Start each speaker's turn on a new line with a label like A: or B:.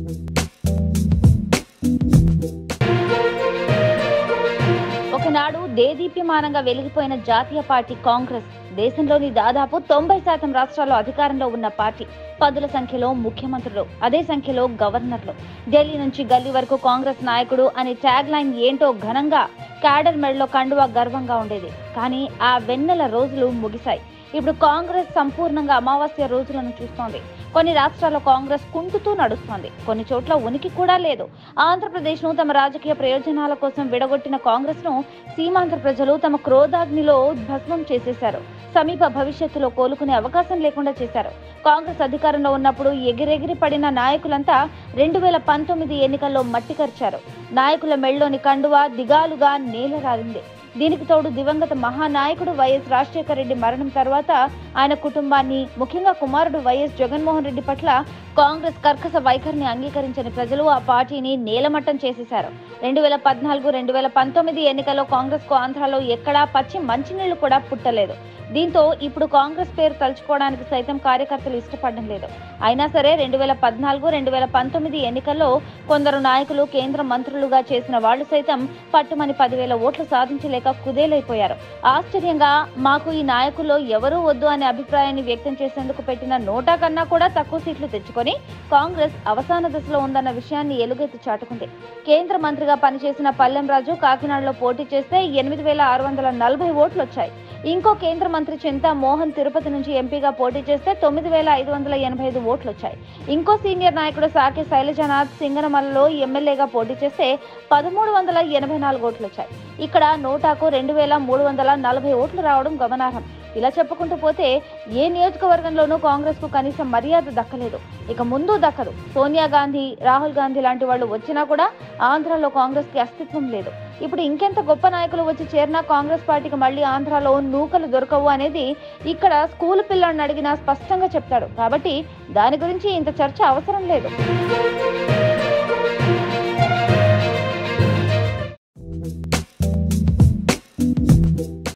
A: ఒకనాడు దేదీప్యమానంగా వెలిగిపోయిన జాతీయ పార్టీ కాంగ్రెస్ దేశంలోని దాదాపు తొంభై శాతం రాష్ట్రాల్లో అధికారంలో ఉన్న పార్టీ పదుల సంఖ్యలో ముఖ్యమంత్రులు అదే సంఖ్యలో గవర్నర్లు ఢిల్లీ నుంచి గల్లీ వరకు కాంగ్రెస్ నాయకుడు అనే ట్యాగ్ లైన్ ఏంటో ఘనంగా క్యాడర్ మెడలో కండువా గర్వంగా ఉండేది కానీ ఆ వెన్నెల రోజులు ముగిశాయి ఇప్పుడు కాంగ్రెస్ సంపూర్ణంగా అమావాస్య రోజులను చూస్తోంది కొన్ని రాష్ట్రాల్లో కాంగ్రెస్ కుంటుతూ నడుస్తోంది కొన్ని చోట్ల ఉనికి కూడా లేదు ఆంధ్రప్రదేశ్ ను తమ రాజకీయ ప్రయోజనాల కోసం విడగొట్టిన కాంగ్రెస్ ను సీమాంధ్ర ప్రజలు తమ క్రోధాగ్నిలో భస్మం చేసేశారు సమీప భవిష్యత్తులో కోలుకునే అవకాశం లేకుండా చేశారు కాంగ్రెస్ అధికారంలో ఉన్నప్పుడు ఎగిరెగిరి పడిన నాయకులంతా రెండు వేల పంతొమ్మిది ఎన్నికల్లో మట్టి కరిచారు నాయకుల మెళ్ళలోని కండువా దిగాలుగా నేలరాలింది దీనికి తోడు దివంగత మహానాయకుడు వైఎస్ రాజశేఖర రెడ్డి మరణం తర్వాత ఆయన కుటుంబాన్ని ముఖ్యంగా కుమారుడు వైఎస్ జగన్మోహన్ రెడ్డి పట్ల కాంగ్రెస్ కర్కశ వైఖరిని అంగీకరించని ప్రజలు ఆ పార్టీని నేలమట్టం చేసేశారు రెండు వేల పద్నాలుగు రెండు వేల పంతొమ్మిది ఎన్నికల్లో కాంగ్రెస్ కు ఆంధ్రాలో ఎక్కడా పచ్చి మంచినీళ్లు కూడా పుట్టలేదు దీంతో ఇప్పుడు కాంగ్రెస్ పేరు తలుచుకోవడానికి సైతం కార్యకర్తలు ఇష్టపడడం లేదు అయినా సరే రెండు వేల పద్నాలుగు రెండు వేల పంతొమ్మిది ఎన్నికల్లో కొందరు నాయకులు కేంద్ర మంత్రులుగా చేసిన వాళ్ళు సైతం పట్టుమని పదివేల ఓట్లు సాధించలేక కుదేలైపోయారు ఆశ్చర్యంగా మాకు ఈ నాయకుల్లో ఎవరూ వద్దు అనే అభిప్రాయాన్ని వ్యక్తం చేసేందుకు పెట్టిన నోటా కన్నా కూడా తక్కువ సీట్లు తెచ్చుకొని కాంగ్రెస్ అవసాన దశలో ఉందన్న విషయాన్ని ఎలుగెత్తి చాటుకుంది కేంద్ర మంత్రిగా పనిచేసిన పల్లెం రాజు కాకినాడలో పోటీ చేస్తే ఎనిమిది వేల ఆరు వందల నలభై ఓట్లు వచ్చాయి ఇంకో కేంద్ర మంత్రి చింతా మోహన్ తిరుపతి నుంచి ఎంపీగా పోటీ చేస్తే తొమ్మిది వేల ఐదు వందల ఎనభై ఐదు ఓట్లు వచ్చాయి ఇంకో సీనియర్ నాయకుడు సాకే శైలజనాథ్ సింగనమలలో ఎమ్మెల్యేగా పోటీ చేస్తే పదమూడు వందల ఎనభై నాలుగు ఓట్లు వచ్చాయి ఇక్కడ నోటాకు రెండు వేల మూడు వందల నలభై ఓట్లు రావడం గమనార్హం ఇలా చెప్పుకుంటూ పోతే ఏ నియోజకవర్గంలోనూ కాంగ్రెస్ కు కనీసం మర్యాద దక్కలేదు ఇక ముందు దక్కదు సోనియా గాంధీ రాహుల్ గాంధీ లాంటి వాళ్ళు వచ్చినా కూడా ఆంధ్రాలో కాంగ్రెస్ కి అస్తిత్వం లేదు ఇప్పుడు ఇంకెంత గొప్ప నాయకులు వచ్చి చేరినా కాంగ్రెస్ పార్టీకి మళ్ళీ ఆంధ్రాలో నూకలు దొరకవు అనేది ఇక్కడ స్కూల్ పిల్లాడిని అడిగినా స్పష్టంగా చెప్తాడు కాబట్టి దాని గురించి ఇంత చర్చ అవసరం లేదు